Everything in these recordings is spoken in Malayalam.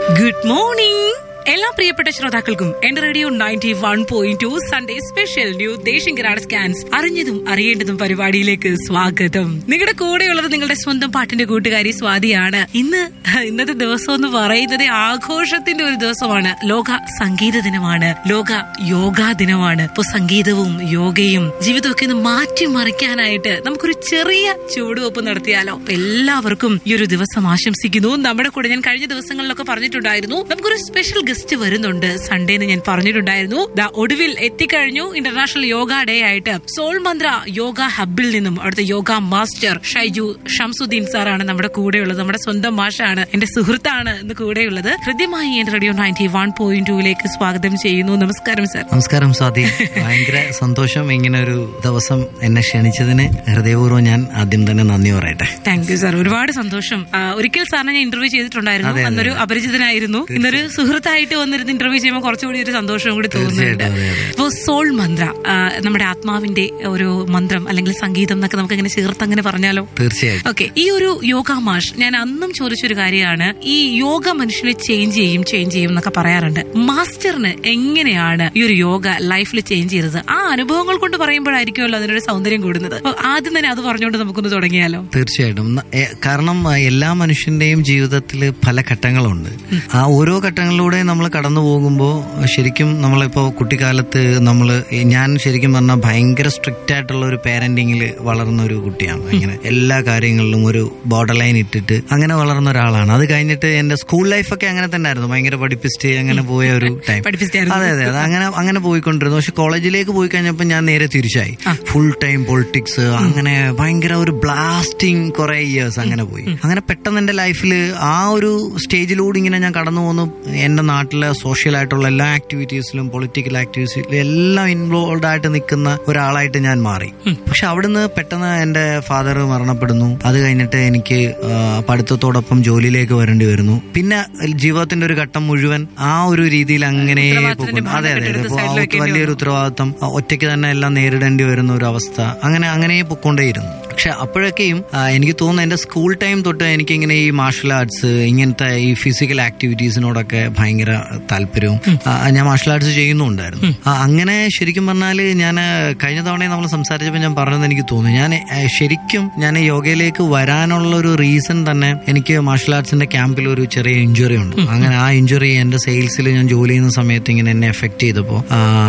ഗുഡ് മോർണിംഗ് എല്ലാ പ്രിയപ്പെട്ട ശ്രോതാക്കൾക്കും എന്റെ radio ninety one point two Sunday special new ദേശിംഗരാട് സ്കാൻസ് അറിഞ്ഞതും അറിയേണ്ടതും പരിപാടിയിലേക്ക് സ്വാഗതം നിങ്ങളുടെ കൂടെയുള്ളത് നിങ്ങളുടെ സ്വന്തം പാട്ടിന്റെ കൂട്ടുകാരി സ്വാതിയാണ് ഇന്ന് ഇന്നത്തെ ദിവസം എന്ന് പറയുന്നത് ആഘോഷത്തിന്റെ ഒരു ദിവസമാണ് ലോക സംഗീത ദിനമാണ് ലോക യോഗാ ദിനമാണ് ഇപ്പൊ സംഗീതവും യോഗയും ജീവിതമൊക്കെ ഒന്ന് മാറ്റിമറിക്കാനായിട്ട് നമുക്കൊരു ചെറിയ ചുവടുവെപ്പ് നടത്തിയാലോ അപ്പൊ എല്ലാവർക്കും ഈ ഒരു ദിവസം ആശംസിക്കുന്നു നമ്മുടെ കൂടെ ഞാൻ കഴിഞ്ഞ ദിവസങ്ങളിലൊക്കെ പറഞ്ഞിട്ടുണ്ടായിരുന്നു നമുക്കൊരു സ്പെഷ്യൽ ഗസ്റ്റ് വരുന്നുണ്ട് സൺഡേ എന്ന് ഞാൻ പറഞ്ഞിട്ടുണ്ടായിരുന്നു ദാ ഒടുവിൽ എത്തിക്കഴിഞ്ഞു ഇന്റർനാഷണൽ യോഗ ഡേ ആയിട്ട് സോൾ മന്ത്ര യോഗ ഹബിൽ നിന്നും അവിടുത്തെ യോഗ മാസ്റ്റർ ഷൈജു ഷംസുദ്ദീൻ സാറാണ് നമ്മുടെ കൂടെയുള്ളത് നമ്മുടെ സ്വന്തം മാഷാണ് എന്റെ സുഹൃത്താണ് ഇന്ന് കൂടെയുള്ളത് ഹൃദ്യമായി എന്റെ റേഡിയോ നയൻറ്റി വൺ പോയിന്റ് ടൂയിലേക്ക് സ്വാഗതം ചെയ്യുന്നു നമസ്കാരം സർ നമസ്കാരം സ്വാതി ഭയങ്കര സന്തോഷം ഇങ്ങനെ ഒരു ദിവസം എന്നെ ക്ഷണിച്ചതിന് ഹൃദയപൂർവ്വം ഞാൻ ആദ്യം തന്നെ നന്ദി പറയട്ടെ താങ്ക് യു സാർ ഒരുപാട് സന്തോഷം ആ, ഒരിക്കൽ സാറിനെ ഞാൻ ഇന്റർവ്യൂ ചെയ്തിട്ടുണ്ടായിരുന്നു അന്നൊരു അപരിചിതനായിരുന്നു ഇന്നൊരു സുഹൃത്തായിട്ട് വന്നിരുന്ന് ഇന്റർവ്യൂ ചെയ്യുമ്പോൾ കുറച്ചുകൂടി ഒരു സന്തോഷവും കൂടി തോന്നുന്നുണ്ട് തീർച്ചയായിട്ടും, അതെ, അതെ. ഇപ്പോൾ സോൾ മന്ത്ര ആ, നമ്മുടെ ആത്മാവിന്റെ ഒരു മന്ത്രം അല്ലെങ്കിൽ സംഗീതം എന്നൊക്കെ നമുക്ക് ഇങ്ങനെ ചേർത്ത് അങ്ങനെ പറഞ്ഞാലോ തീർച്ചയായിട്ടും ഓക്കെ ഈ ഒരു യോഗ മാഷ് ഞാൻ അന്നും ചോദിച്ചൊരു കാര്യമാണ് ഈ യോഗ മനുഷ്യനെ ചേഞ്ച് ചെയ്യും ചേഞ്ച് ചെയ്യും എന്നൊക്കെ പറയാറുണ്ട് മാസ്റ്ററിന് എങ്ങനെയാണ് ഈ ഒരു യോഗ ലൈഫിൽ ചേഞ്ച് ചെയ്തത് ആ അനുഭവങ്ങൾ കൊണ്ട് പറയുമ്പോഴായിരിക്കുമല്ലോ അതിനൊരു സൗന്ദര്യം കൂടുന്നത് അപ്പൊ ആദ്യം തന്നെ അത് പറഞ്ഞുകൊണ്ട് നമുക്കൊന്ന് തുടങ്ങിയാലോ തീർച്ചയായിട്ടും ന- എ- കാരണം ആ, എല്ലാ മനുഷ്യന്റെയും ജീവിതത്തിൽ പല ഘട്ടങ്ങളുണ്ട് ആ ഓരോ ഘട്ടങ്ങളിലൂടെ നമ്മൾ കടന്നു പോകുമ്പോൾ ശരിക്കും നമ്മളിപ്പോ കുട്ടിക്കാലത്ത് നമ്മൾ ഞാൻ ശരിക്കും പറഞ്ഞാൽ ഭയങ്കര സ്ട്രിക്റ്റ് ആയിട്ടുള്ള ഒരു പാരന്റിങ്ങിൽ വളർന്ന ഒരു കുട്ടിയാണ് ഇങ്ങനെ എല്ലാ കാര്യങ്ങളിലും ഒരു ബോർഡർ ലൈൻ ഇട്ടിട്ട് അങ്ങനെ വളർന്ന ഒരാളാണ് അത് കഴിഞ്ഞിട്ട് എന്റെ സ്കൂൾ ലൈഫൊക്കെ അങ്ങനെ തന്നെ ആയിരുന്നു ഭയങ്കര പഠിപ്പിസ്റ്റ് അങ്ങനെ പോയ ഒരു ടൈം പഠിപ്പിച്ചായിരുന്നു അതെ അതെ അത് അങ്ങനെ അങ്ങനെ പോയിക്കൊണ്ടിരുന്നു പക്ഷെ കോളേജിലേക്ക് പോയി കഴിഞ്ഞപ്പോൾ ഞാൻ നേരെ തിരിച്ചായി ഫുൾ ടൈം പൊളിറ്റിക്സ് അങ്ങനെ ഭയങ്കര ഒരു ബ്ലാസ്റ്റിംഗ് കുറെ ഇയേഴ്സ് അങ്ങനെ പോയി അങ്ങനെ പെട്ടെന്ന് എന്റെ ലൈഫിൽ ആ ഒരു സ്റ്റേജിലൂടെ ഇങ്ങനെ ഞാൻ കടന്നു പോന്നു എന്റെ നാട്ടിലെ സോഷ്യൽ ആയിട്ടുള്ള എല്ലാ ആക്ടിവിറ്റീസിലും പൊളിറ്റിക്കൽ ആക്ടിവിറ്റീസിലും എല്ലാം ഇൻവോൾവ് ആയിട്ട് നിൽക്കുന്ന ഒരാളായിട്ട് ഞാൻ മാറി പക്ഷെ അവിടുന്ന് പെട്ടെന്ന് എന്റെ ഫാദർ മരണപ്പെടുന്നു അത് കഴിഞ്ഞിട്ട് എനിക്ക് ആ, പഠിത്തത്തോടൊപ്പം ജോലിയിലേക്ക് വരേണ്ടി വരുന്നു പിന്നെ ജീവിതത്തിന്റെ ഒരു ഘട്ടം മുഴുവൻ ആ ഒരു രീതിയിൽ അങ്ങനെ ഉത്തരവാദിത്തത്തിന്റെ പോകുന്നു. അതെ അതെ ഭാഗമായിട്ട് ഇപ്പൊ എടുത്ത് ആ side ല് വലിയൊരു ഉത്തരവാദിത്തം ആ, ഒറ്റയ്ക്ക് തന്നെ എല്ലാം നേരിടേണ്ടി വരുന്ന ഒരു അവസ്ഥ അങ്ങനെ അങ്ങനെ പൊക്കോണ്ടേയിരുന്നു പക്ഷെ അപ്പോഴൊക്കെയും ആ, എനിക്ക് തോന്നുന്നു എന്റെ സ്കൂൾ ടൈം തൊട്ട് എനിക്ക് ഇങ്ങനെ ഈ മാർഷൽ ആർട്സ് ഇങ്ങനത്തെ ഈ ഫിസിക്കൽ ആക്ടിവിറ്റീസിനോടൊക്കെ ഭയങ്കര താല്പര്യവും ആ, ഞാൻ മാർഷൽ ആർട്സ് ചെയ്യുന്നുണ്ടായിരുന്നു ആ, അങ്ങനെ ശരിക്കും പറഞ്ഞാൽ ഞാൻ കഴിഞ്ഞ തവണ നമ്മൾ സംസാരിച്ചപ്പോൾ ഞാൻ പറഞ്ഞതെന്ന് എനിക്ക് തോന്നുന്നു ഞാൻ ആ, ശരിക്കും ഞാൻ യോഗയിലേക്ക് വരാനുള്ള ഒരു റീസൺ തന്നെ എനിക്ക് മാർഷൽ ആർട്സിന്റെ ക്യാമ്പിൽ ഒരു ചെറിയ ഇഞ്ചുറി ഉണ്ട് അങ്ങനെ ആ ഇഞ്ചുറി എന്റെ സെയിൽസിൽ ഞാൻ ജോലി ചെയ്യുന്ന സമയത്ത് ഇങ്ങനെ എന്നെ എഫക്ട് ചെയ്തപ്പോൾ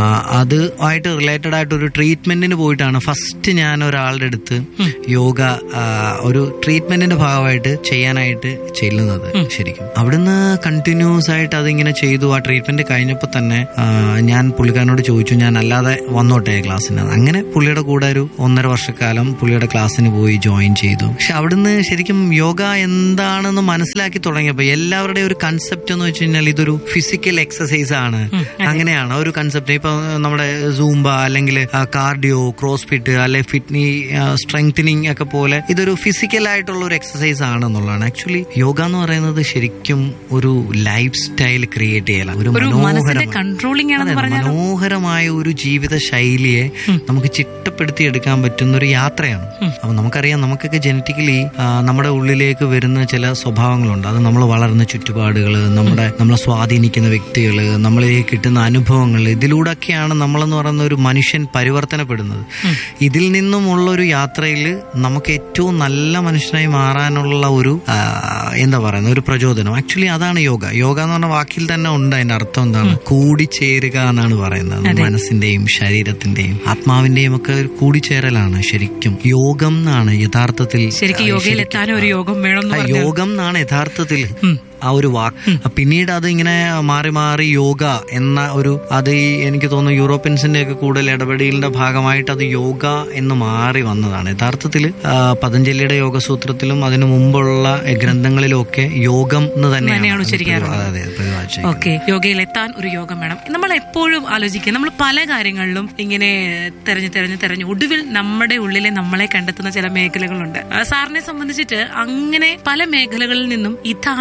അത് ആയിട്ട് റിലേറ്റഡ് ആയിട്ട് ഒരു ട്രീറ്റ്മെന്റിന് പോയിട്ടാണ് ഫസ്റ്റ് ഞാൻ ഒരാളുടെ അടുത്ത് യോഗ ആ, ഒരു ട്രീറ്റ്മെന്റിന്റെ ഭാഗമായിട്ട് ചെയ്യാനായിട്ട് ചെല്ലുന്നത് ശരിക്കും അവിടുന്ന് കണ്ടിന്യൂസ് ആയിട്ട് അതിങ്ങനെ ചെയ്തു ആ ട്രീറ്റ്മെന്റ് കഴിഞ്ഞപ്പോൾ തന്നെ ആ, ഞാൻ പുള്ളിക്കാരനോട് ചോദിച്ചു ഞാൻ അല്ലാതെ വന്നോട്ടെ ക്ലാസ്സിന് അങ്ങനെ പുള്ളിയുടെ കൂടെ ഒരു ഒന്നര വർഷക്കാലം പുള്ളിയുടെ ക്ലാസ്സിന് പോയി ജോയിൻ ചെയ്തു പക്ഷെ അവിടുന്ന് ശരിക്കും യോഗ എന്താണെന്ന് മനസ്സിലാക്കി തുടങ്ങിയപ്പോൾ എല്ലാവരുടെയും ഒരു കൺസെപ്റ്റ് എന്ന് വെച്ച് കഴിഞ്ഞാൽ ഇതൊരു ഫിസിക്കൽ എക്സസൈസ് ആണ് അങ്ങനെയാണ് ഒരു കൺസെപ്റ്റ് ഇപ്പൊ നമ്മുടെ സൂംബ അല്ലെങ്കിൽ കാർഡിയോ ക്രോസ് ഫിറ്റ് അല്ലെ ഫിറ്റ്നി സ്ട്രെങ്തനിങ് ഒക്കെ പോലെ ഇതൊരു ഫിസിക്കൽ ആയിട്ടുള്ള ഒരു എക്സസൈസ് ആണെന്നുള്ളതാണ് ആക്ച്വലി യോഗ എന്ന് പറയുന്നത് ശരിക്കും ഒരു ലൈഫ് സ്റ്റൈൽ ക്രിയേറ്റ് ചെയ്യല ഒരു ഒരു മനസ്സിന്റെ മനോഹരമായ കൺട്രോളിംഗ് ആണെന്ന് അതെ, പറഞ്ഞാൽ മനോഹരമായ ഒരു ജീവിത ശൈലിയെ നമുക്ക് ചിട്ടപ്പെടുത്തി എടുക്കാൻ പറ്റുന്ന ഒരു യാത്രയാണ് അപ്പൊ നമുക്കറിയാം നമുക്കൊക്കെ ജനറ്റിക്കലി നമ്മുടെ ഉള്ളിലേക്ക് വരുന്ന ചില സ്വഭാവങ്ങളുണ്ട് അത് നമ്മൾ വളർന്ന ചുറ്റുപാടുകൾ നമ്മുടെ നമ്മളെ സ്വാധീനിക്കുന്ന വ്യക്തികൾ നമ്മളിലേക്ക് കിട്ടുന്ന അനുഭവങ്ങൾ ഇതിലൂടെയൊക്കെയാണ് നമ്മളെന്ന് പറയുന്ന ഒരു മനുഷ്യൻ പരിവർത്തനപ്പെടുന്നത് ഇതിൽ നിന്നുമുള്ള ഒരു യാത്രയിൽ നമുക്ക് ഏറ്റവും നല്ല മനുഷ്യനായി മാറാനുള്ള ഒരു ആ, എന്താ പറയുന്നത് ഒരു പ്രചോദനം ആക്ച്വലി അതാണ് യോഗ യോഗ എന്ന് പറഞ്ഞ വാക്കിൽ തന്നെ ഉണ്ട് അതിന്റെ അർത്ഥം എന്താണ് കൂടിച്ചേരുക എന്നാണ് പറയുന്നത് മനസ്സിന്റെയും ശരീരത്തിന്റെയും ആത്മാവിന്റെയും ഒക്കെ ഒരു കൂടിച്ചേരലാണ് ശരിക്കും യോഗം എന്നാണ് യഥാർത്ഥത്തിൽ ശരിക്കും യോഗയിൽ എത്താനും ഒരു യോഗം വേണം എന്ന് ആ, പറഞ്ഞാൽ യോഗം എന്നാണ് യഥാർത്ഥത്തിൽ ആ ഒരു വാക്ക് പിന്നീട് അത് ഇങ്ങനെ മാറി മാറി യോഗ എന്ന ഒരു അത് ഈ എനിക്ക് തോന്നുന്നു യൂറോപ്യൻസിന്റെ ഒക്കെ കൂടുതൽ ഇടപെടലിന്റെ ഭാഗമായിട്ട് അത് യോഗ എന്ന് മാറി വന്നതാണ് യഥാർത്ഥത്തിൽ പതഞ്ജലിയുടെ യോഗസൂത്രത്തിലും അതിനു മുമ്പുള്ള ഗ്രന്ഥങ്ങളിലും ഒക്കെ യോഗം എന്ന് തന്നെയാണ് തന്നെയാണ് ഉച്ചരിക്കാറുള്ളത്. അതെ, അതെ, പ്രതിപാദിച്ചിരിക്കുന്നത്. ഓക്കെ യോഗയിൽ എത്താൻ ഒരു യോഗം വേണം നമ്മൾ എപ്പോഴും ആലോചിക്കുക നമ്മൾ പല കാര്യങ്ങളിലും ഇങ്ങനെ തെരഞ്ഞു തെരഞ്ഞു തെരഞ്ഞു ഒടുവിൽ നമ്മുടെ ഉള്ളിലെ നമ്മളെ കണ്ടെത്തുന്ന ചില മേഖലകളുണ്ട് ആ, സാറിനെ സംബന്ധിച്ചിട്ട് അങ്ങനെ പല മേഖലകളിൽ നിന്നും ഇതാണ് ഞാൻ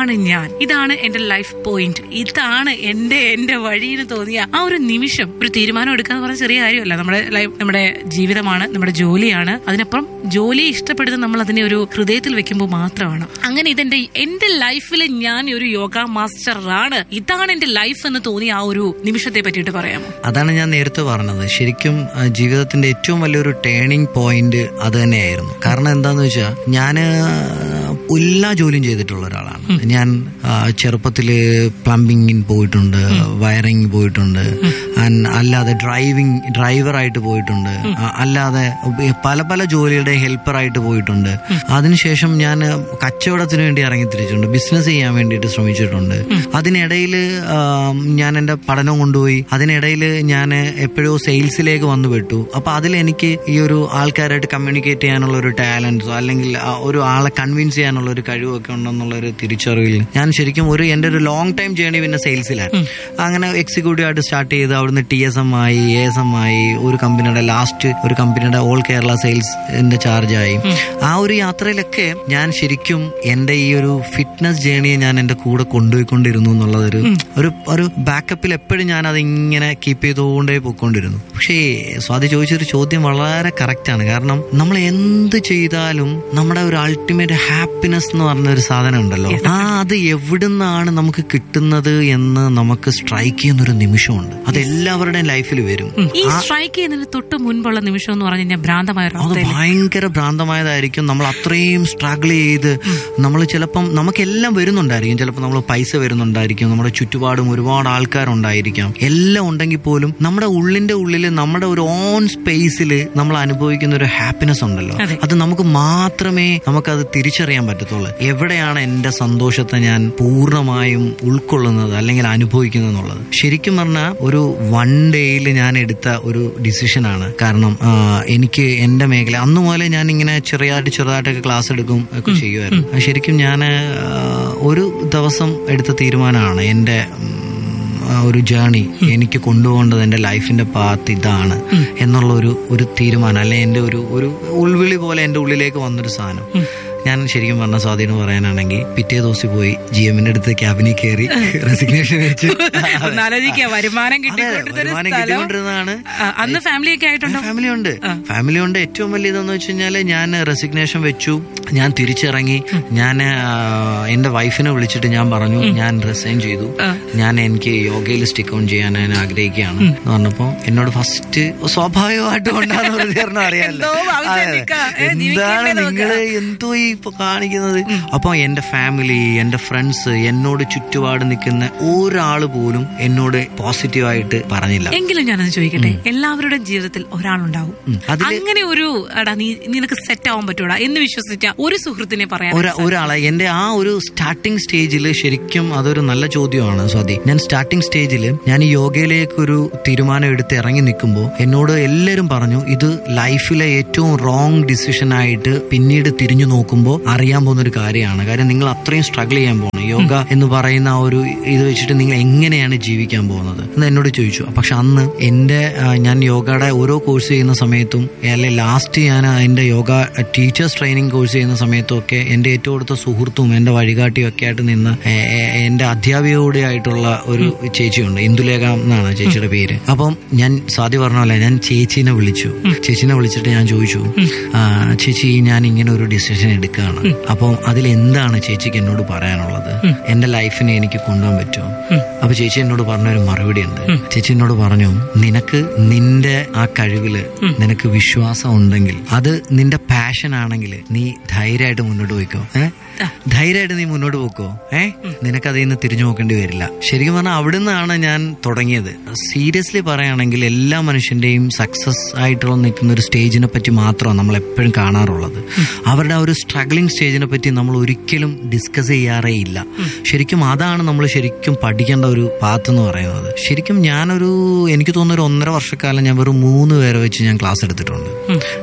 തീരുമാനം ഇതാണ് എന്റെ ലൈഫ് പോയിന്റ് ഇതാണ് എന്റെ എന്റെ വഴിയിൽ തോന്നിയ ആ ഒരു നിമിഷം ഒരു തീരുമാനം എടുക്കാന്ന് പറഞ്ഞ ചെറിയ കാര്യമല്ല നമ്മുടെ ലൈഫ് നമ്മുടെ ജീവിതമാണ് നമ്മുടെ ജോലിയാണ് അതിനപ്പുറം ജോലി ഇഷ്ടപ്പെടുന്നത് നമ്മൾ അതിനെ ഒരു ഹൃദയത്തിൽ വെക്കുമ്പോൾ മാത്രമാണ് അങ്ങനെ ഇതെന്റെ എന്റെ ലൈഫിൽ ഞാൻ ഒരു യോഗ മാസ്റ്റർ ആണ് ഇതാണ് എന്റെ ലൈഫ് എന്ന് തോന്നിയ ആ ഒരു നിമിഷത്തെ പറ്റിയിട്ട് പറയാമോ അതാണ് ഞാൻ നേരത്തെ പറഞ്ഞത് ശരിക്കും ആ, ജീവിതത്തിന്റെ ഏറ്റവും വലിയൊരു ടേണിംഗ് പോയിന്റ് അത് തന്നെയായിരുന്നു കാരണം എന്താന്ന് വെച്ചാൽ ഞാൻ എല്ലാ ജോലിയും ചെയ്തിട്ടുള്ള ഒരാളാണ് ഞാൻ ആ, ചെറുപ്പത്തില് പ്ലംബിങ്ങിന് പോയിട്ടുണ്ട് വയറിംഗ് പോയിട്ടുണ്ട് and അല്ലാതെ ഡ്രൈവിംഗ് ഡ്രൈവറായിട്ട് പോയിട്ടുണ്ട് ആ, അല്ലാതെ പല പല ജോലിയുടെ ഹെൽപ്പറായിട്ട് പോയിട്ടുണ്ട് അതിനുശേഷം ഞാൻ കച്ചവടത്തിന് വേണ്ടി ഇറങ്ങി തിരിച്ചിട്ടുണ്ട് ബിസിനസ് ചെയ്യാൻ വേണ്ടിയിട്ട് ശ്രമിച്ചിട്ടുണ്ട് അതിനിടയിൽ ഞാൻ എൻ്റെ പഠനം കൊണ്ടുപോയി അതിനിടയിൽ ഞാൻ എപ്പോഴോ സെയിൽസിലേക്ക് വന്നു പെട്ടു അപ്പൊ അതിൽ എനിക്ക് ഈ ഒരു ആൾക്കാരായിട്ട് കമ്മ്യൂണിക്കേറ്റ് ചെയ്യാനുള്ള ഒരു ടാലൻസോ അല്ലെങ്കിൽ ആ ഒരു ആളെ കൺവിൻസ് ചെയ്യാനുള്ള ഒരു കഴിവൊക്കെ ഉണ്ടെന്നുള്ള ഒരു തിരിച്ചറിവിൽ ഞാൻ ശരിക്കും ഒരു എൻ്റെ ഒരു ലോങ് ടൈം ജേണി പിന്നെ സെയിൽസിലാണ് അങ്ങനെ എക്സിക്യൂട്ടീവ് ആയിട്ട് സ്റ്റാർട്ട് ചെയ്ത് അവിടുന്ന് ടി എസ് എം ആയി എ എസ് എം ആയി ഒരു കമ്പനിയുടെ ലാസ്റ്റ് ഒരു കമ്പനിയുടെ ഓൾ കേരള സെയിൽസിന്റെ ചാർജായി ആ ഒരു യാത്രയിലൊക്കെ ഞാൻ ശരിക്കും എൻ്റെ ഈ ഒരു ഫിറ്റ്നസ് ജേണിയെ ഞാൻ എൻ്റെ കൂടെ കൊണ്ടുപോയിക്കൊണ്ടിരുന്നു എന്നുള്ളതൊരു ഒരു ഒരു ബാക്കപ്പിൽ എപ്പോഴും ഞാൻ അതിങ്ങനെ കീപ്പ് ചെയ്തുകൊണ്ടേ പോയിക്കൊണ്ടിരുന്നു പക്ഷേ സ്വാതി ചോദിച്ചൊരു ചോദ്യം വളരെ കറക്റ്റ് ആണ് കാരണം നമ്മൾ എന്ത് ചെയ്താലും നമ്മുടെ ഒരു അൾട്ടിമേറ്റ് ഹാപ്പിനെസ് എന്ന് പറഞ്ഞ ഒരു സാധനം ഉണ്ടല്ലോ ആ അത് എവിടുന്നാണ് നമുക്ക് കിട്ടുന്നത് എന്ന് നമുക്ക് സ്ട്രൈക്ക് ചെയ്യുന്ന ഒരു നിമിഷമുണ്ട് അത് എല്ലാവരുടെയും ലൈഫിൽ വരും ഈ സ്ട്രൈക്ക് ചെയ്യുന്നതിന് തൊട്ട് മുൻപുള്ള നിമിഷം എന്ന് പറഞ്ഞു കഴിഞ്ഞാൽ ഭ്രാന്തമായ ഒരു അത് അവസ്ഥയിൽ ഭയങ്കര ഭ്രാന്തമായതായിരിക്കും നമ്മൾ അത്രയും സ്ട്രഗിൾ ചെയ്ത് നമ്മൾ ചിലപ്പം നമുക്കെല്ലാം വരുന്നുണ്ടായിരിക്കും ചിലപ്പോൾ നമ്മൾ പൈസ വരുന്നുണ്ടായിരിക്കും നമ്മുടെ ചുറ്റുപാടും ഒരുപാട് ആൾക്കാരുണ്ടായിരിക്കാം എല്ലാം ഉണ്ടെങ്കിൽ പോലും നമ്മുടെ ഉള്ളിന്റെ ഉള്ളിൽ നമ്മുടെ ഒരു ഓൺ സ്പേസിൽ നമ്മൾ അനുഭവിക്കുന്ന ഒരു ഹാപ്പിനെസ് ഉണ്ടല്ലോ അതെ. അത് നമുക്ക് മാത്രമേ നമുക്കത് തിരിച്ചറിയാൻ പറ്റത്തുള്ളൂ എവിടെയാണ് എന്റെ സന്തോഷത്തെ ഞാൻ പൂർണ്ണമായും ഉൾക്കൊള്ളുന്നത് അല്ലെങ്കിൽ അനുഭവിക്കുന്നത് എന്നുള്ളത് ശരിക്കും പറഞ്ഞാൽ ഒരു വൺ ഡേയിൽ ഞാൻ എടുത്ത ഒരു ഡിസിഷനാണ് കാരണം ആ, എനിക്ക് എന്റെ മേഖല അന്ന് മുതലേ ഞാൻ ഇങ്ങനെ ചെറിയതായിട്ട് ചെറുതായിട്ടൊക്കെ ക്ലാസ് എടുക്കും ഒക്കെ ചെയ്യുമായിരുന്നു അത് ശരിക്കും ഞാൻ ഒരു ദിവസം എടുത്ത തീരുമാനമാണ് എന്റെ ഉം, ആ ഒരു ജേണി എനിക്ക് കൊണ്ടുപോകേണ്ടത് എൻ്റെ ലൈഫിന്റെ പാത്ത് ഇതാണ് എന്നുള്ള ഒരു ഒരു തീരുമാനം അല്ലെ എൻ്റെ ഒരു ഒരു ഉൾവിളി പോലെ എൻ്റെ ഉള്ളിലേക്ക് വന്നൊരു സാധനം ഞാൻ ശരിക്കും പറഞ്ഞ സ്വാധീനം പറയാനാണെങ്കിൽ പിറ്റേ ദിവസം പോയി ജി എമ്മിന്റെ അടുത്ത് ക്യാബിനിൽ കയറി റെസിഗ്നേഷൻ വെച്ച് ഒന്ന് ആലോചിക്കുക വരുമാനം അതെ, കിട്ടിക്കൊണ്ടിരുന്ന ഒരു വരുമാനം സ്ഥലം കിട്ടിക്കൊണ്ടിരുന്നതാണ് ആ, അന്ന് ഫാമിലി ഒക്കെ ആയിട്ടുണ്ടോ ഫാമിലി ഉണ്ട് ഫാമിലി ഉണ്ട് ഏറ്റവും വലിയ ഇതെന്ന് വെച്ച് കഴിഞ്ഞാല് ഞാൻ റെസിഗ്നേഷൻ വെച്ചു ഞാൻ തിരിച്ചിറങ്ങി ഞാൻ ആ, എന്റെ വൈഫിനെ വിളിച്ചിട്ട് ഞാൻ പറഞ്ഞു ഞാൻ റിസൈൻ ചെയ്തു ഞാൻ എനിക്ക് യോഗയിൽ സ്റ്റിക്ക് ഓൺ ചെയ്യാൻ ഞാൻ ആഗ്രഹിക്കുകയാണ് എന്ന് പറഞ്ഞപ്പോ എന്നോട് ഫസ്റ്റ് സ്വാഭാവികമായിട്ട് കൊണ്ടാന്ന് പ്രതികരണം അറിയാമല്ലോ എന്തോ ആവശ്യം അതെ, അതെ. നിൽക്കാ. ഏ, എന്താണ് ജീവിക്കണ്ടേ നിങ്ങള് എന്തോ ഈ ഇപ്പൊ കാണിക്കുന്നത് അപ്പൊ എന്റെ ഫാമിലി എന്റെ ഫ്രണ്ട്സ് എന്നോട് ചുറ്റുപാട് നിൽക്കുന്ന ഒരാള് പോലും എന്നോട് പോസിറ്റീവായിട്ട് പറഞ്ഞില്ല എങ്കിലും ഞാനത് ചോദിക്കട്ടെ എല്ലാവരുടെയും ജീവിതത്തിൽ ഒരാളുണ്ടാവും ഉം. അതില് അങ്ങനെ ഒരു എടാ നീ നിനക്ക് സെറ്റ് ആവാൻ പറ്റൂടാ എന്ന് വിശ്വസിച്ച ഒരു സുഹൃത്തിനെ പറയാൻ ഒരാ- ഒരാളെ എന്റെ ആ ഒരു സ്റ്റാർട്ടിംഗ് സ്റ്റേജിൽ ശരിക്കും അതൊരു നല്ല ചോദ്യമാണ് സ്വാതി ഞാൻ സ്റ്റാർട്ടിംഗ് സ്റ്റേജിൽ ഞാൻ ഈ യോഗയിലേക്ക് ഒരു തീരുമാനം എടുത്ത് ഇറങ്ങി നിൽക്കുമ്പോൾ എന്നോട് എല്ലാവരും പറഞ്ഞു ഇത് ലൈഫിലെ ഏറ്റവും റോങ് ഡിസിഷൻ ആയിട്ട് പിന്നീട് തിരിഞ്ഞു നോക്കുമ്പോൾ അറിയാൻ പോകുന്ന ഒരു കാര്യമാണ് കാര്യം നിങ്ങൾ അത്രയും സ്ട്രഗിൾ ചെയ്യാൻ പോകുന്നു യോഗ എന്ന് പറയുന്ന ആ ഒരു ഇത് വെച്ചിട്ട് നിങ്ങൾ എങ്ങനെയാണ് ജീവിക്കാൻ പോകുന്നത് എന്ന് എന്നോട് ചോദിച്ചു പക്ഷെ അന്ന് എന്റെ ആ, ഞാൻ യോഗയുടെ ഓരോ കോഴ്സ് ചെയ്യുന്ന സമയത്തും അല്ലെ ലാസ്റ്റ് ഞാൻ എന്റെ യോഗ ടീച്ചേഴ്സ് ട്രെയിനിങ് കോഴ്സ് ചെയ്യുന്ന സമയത്തും ഒക്കെ എന്റെ ഏറ്റവും അടുത്ത സുഹൃത്തും എന്റെ വഴികാട്ടിയും ഒക്കെ ആയിട്ട് നിന്ന് എ- എ- എന്റെ അധ്യാപികയോടെ ആയിട്ടുള്ള ഒരു ചേച്ചിയുണ്ട് ഇന്ദുലേഖ എന്നാണ് ചേച്ചിയുടെ പേര് അപ്പം ഞാൻ സാധ്യ പറഞ്ഞ പോലെ ഞാൻ ചേച്ചീനെ വിളിച്ചു ചേച്ചീനെ വിളിച്ചിട്ട് ഞാൻ ചോദിച്ചു "ആ, ചേച്ചി ഞാൻ ഇങ്ങനെ ഒരു ഡിസിഷൻ എടുക്കുകയാണ് അപ്പം അതിൽ എന്താണ് ചേച്ചിക്ക് എന്നോട് പറയാനുള്ളത് എന്റെ ലൈഫിനെ എനിക്ക് കൊണ്ടുപോകാൻ പറ്റുമോ അപ്പൊ ചേച്ചി എന്നോട് പറഞ്ഞ ഒരു മറുപടി ഉണ്ട് ചേച്ചി എന്നോട് പറഞ്ഞു നിനക്ക് നിന്റെ ആ കഴിവില് നിനക്ക് വിശ്വാസം ഉണ്ടെങ്കിൽ അത് നിന്റെ പാഷൻ ആണെങ്കിൽ നീ ധൈര്യമായിട്ട് മുന്നോട്ട് പോയിക്കോ ഏഹ് ധൈര്യമായിട്ട് നീ മുന്നോട്ട് പോക്കോ ഏ നിനക്ക് അതിൽ നിന്ന് തിരിഞ്ഞു നോക്കേണ്ടി വരില്ല ശരിക്കും പറഞ്ഞാൽ അവിടെ നിന്നാണ് ഞാൻ തുടങ്ങിയത് സീരിയസ്ലി പറയുകയാണെങ്കിൽ എല്ലാ മനുഷ്യന്റെയും സക്സസ് ആയിട്ടുള്ള നിൽക്കുന്ന ഒരു സ്റ്റേജിനെ പറ്റി മാത്രമാണ് നമ്മൾ എപ്പോഴും കാണാറുള്ളത് അവരുടെ ആ ഒരു സ്ട്രഗ്ലിംഗ് സ്റ്റേജിനെ പറ്റി നമ്മൾ ഒരിക്കലും ഡിസ്കസ് ചെയ്യാറേ ഇല്ല ശരിക്കും അതാണ് നമ്മൾ ശരിക്കും പഠിക്കേണ്ട ഒരു പാത്ത് എന്ന് പറയുന്നത് ശരിക്കും ഞാനൊരു എനിക്ക് തോന്നുന്ന ഒരു ഒന്നര വർഷക്കാലം ഞാൻ വെറും മൂന്ന് പേരെ വെച്ച് ഞാൻ ക്ലാസ് എടുത്തിട്ടുണ്ട്